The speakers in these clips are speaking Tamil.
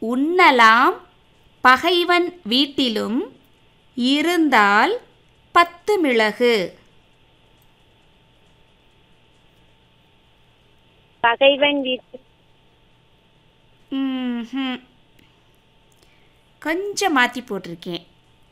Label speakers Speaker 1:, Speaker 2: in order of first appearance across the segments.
Speaker 1: உண்ணலாம் பகைவன் வீட்டிலும் இருந்தால் பத்து மிளகு
Speaker 2: பகைவன் வீட்டு
Speaker 1: ம்ஹும். கொஞ்சம் மாற்றி போட்டிருக்கேன்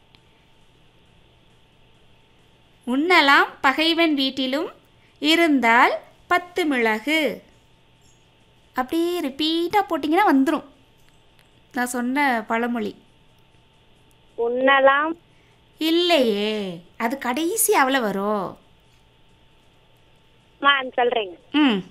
Speaker 1: உண்ணலாம் பகைவன் வீட்டிலும் இருந்தால் பத்து மிளகு அப்படியே ரிப்பீட்டாக போட்டிங்கன்னா வந்துடும் நான் சொன்ன பழமொழி
Speaker 2: உண்ணலாம்
Speaker 1: இல்லையே அது கடைசி அவ்வளோ வரும்
Speaker 2: மா சொல்றேங்க
Speaker 1: ம்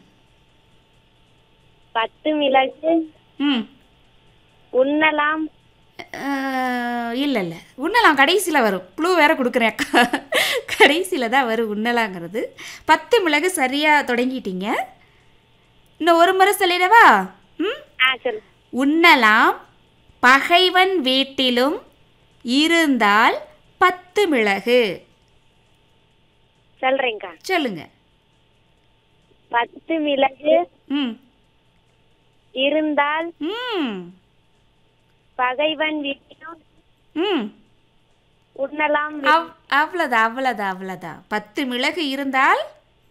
Speaker 2: பத்து மிளகு
Speaker 1: ம்
Speaker 2: உண்ணலாம்
Speaker 1: இல்லை இல்லை உண்ணலாம் கடைசியில் வரும் க்ளூ வேற கொடுக்குறேன் அக்கா கடைசியில் தான் வரும் உண்ணலாங்கிறது பத்து மிளகு சரியாக தொடங்கிட்டீங்க இன்னும் ஒரு முறை சொல்லிடவா ம்
Speaker 2: ஆ சொல்லு
Speaker 1: உண்ணலாம் பகைவன் வீட்டிலும் இருந்தால் பத்து மிளகு
Speaker 2: சொல்றேங்க்கா
Speaker 1: சொல்லுங்க
Speaker 2: பத்து மிளகு
Speaker 1: ம்
Speaker 2: இருந்தால்
Speaker 1: ம்
Speaker 2: பகைவன் வீட்டிலும்
Speaker 1: ம்
Speaker 2: உண்ணலாம்
Speaker 1: அவ் அவ்வளோதான் அவ்வளோதான் அவ்வளோதான் பத்து மிளகு இருந்தால்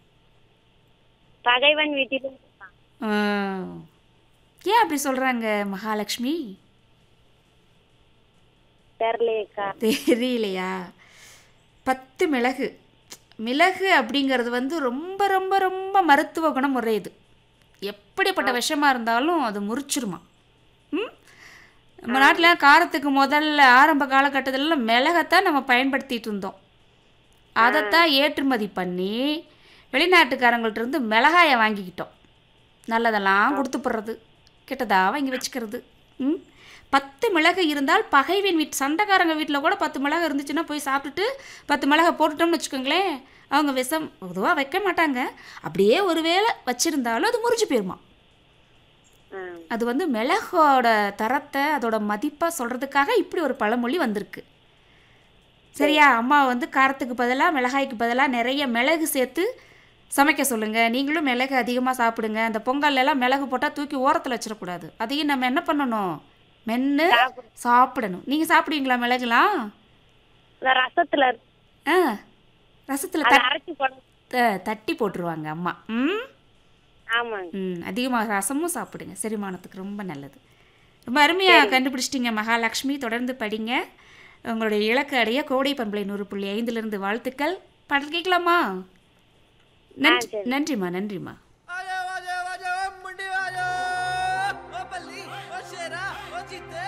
Speaker 2: பகைவன் வீட்டிலும்
Speaker 1: ஆ. ஏன் அப்படி சொல்கிறாங்க மகாலட்சுமி
Speaker 2: தெரியலையேக்கா
Speaker 1: தெரியலையா பத்து மிளகு மிளகு அப்படிங்கிறது வந்து ரொம்ப ரொம்ப ரொம்ப மருத்துவ குணம் உடையது எப்படிப்பட்ட விஷமாக இருந்தாலும் அது முறிச்சிருமா ம் நம்ம நாட்டில் காரத்துக்கு முதல்ல ஆரம்ப காலகட்டத்திலலாம் மிளகைத்தான் நம்ம பயன்படுத்திட்டு இருந்தோம் அதைத்தான் ஏற்றுமதி பண்ணி வெளிநாட்டுக்காரங்கள்ட்ட இருந்து மிளகாயை வாங்கிக்கிட்டோம் நல்லதெல்லாம் கொடுத்து போடுறது கெட்டதா வாங்கி வச்சுக்கிறது ம் பத்து மிளகு இருந்தால் பகைவன் வீட்டு சண்டைக்காரங்க வீட்டில் கூட பத்து மிளகு இருந்துச்சுன்னா போய் சாப்பிட்டுட்டு பத்து மிளகை போட்டுட்டோம்னு வச்சுக்கோங்களேன் அவங்க விஷம் பொதுவாக வைக்க மாட்டாங்க அப்படியே ஒருவேளை வச்சுருந்தாலும் அது முறிஞ்சு போயிருமா
Speaker 2: ஆ.
Speaker 1: அது வந்து மிளகோட தரத்தை அதோட மதிப்பை சொல்கிறதுக்காக இப்படி ஒரு பழமொழி வந்திருக்கு சரியா அம்மா வந்து காரத்துக்கு பதிலாக மிளகாய்க்கு பதிலாக நிறைய மிளகு சேர்த்து சமைக்க சொல்லுங்கள் நீங்களும் மிளகு அதிகமாக சாப்பிடுங்க அந்த பொங்கல்ல எல்லாம் மிளகு போட்டால் தூக்கி ஓரத்தில் வச்சிடக்கூடாது அதையும் நம்ம என்ன பண்ணணும் மென்று சாப்பிடணும் நீங்கள் சாப்பிடுவீங்களா மிளகுலாம்
Speaker 2: இந்த ரசத்துல இருக்கு.
Speaker 1: ஆ ரசத்தில்
Speaker 2: அதை அரைச்சி போட
Speaker 1: தட்டி போட்டுருவாங்க அம்மா ம்
Speaker 2: ஆமாங்க
Speaker 1: ம் அதிகமாக ரசமும் சாப்பிடுங்க செரிமானத்துக்கு ரொம்ப நல்லது ரொம்ப அருமையாக கண்டுபிடிச்சிட்டிங்க மகாலட்சுமி தொடர்ந்து படிங்க உங்களுடைய இலக்கு அடைய கோடை பண்பலை நூறு புள்ளி ஐந்துலேருந்து வாழ்த்துக்கள் பாடல் கேட்கலாமா நன்றி நன்றிம்மா நன்றிம்மா
Speaker 3: आजा आजा आजा मुंडी आजा ओ बल्ली ओ शेरा ओ जीते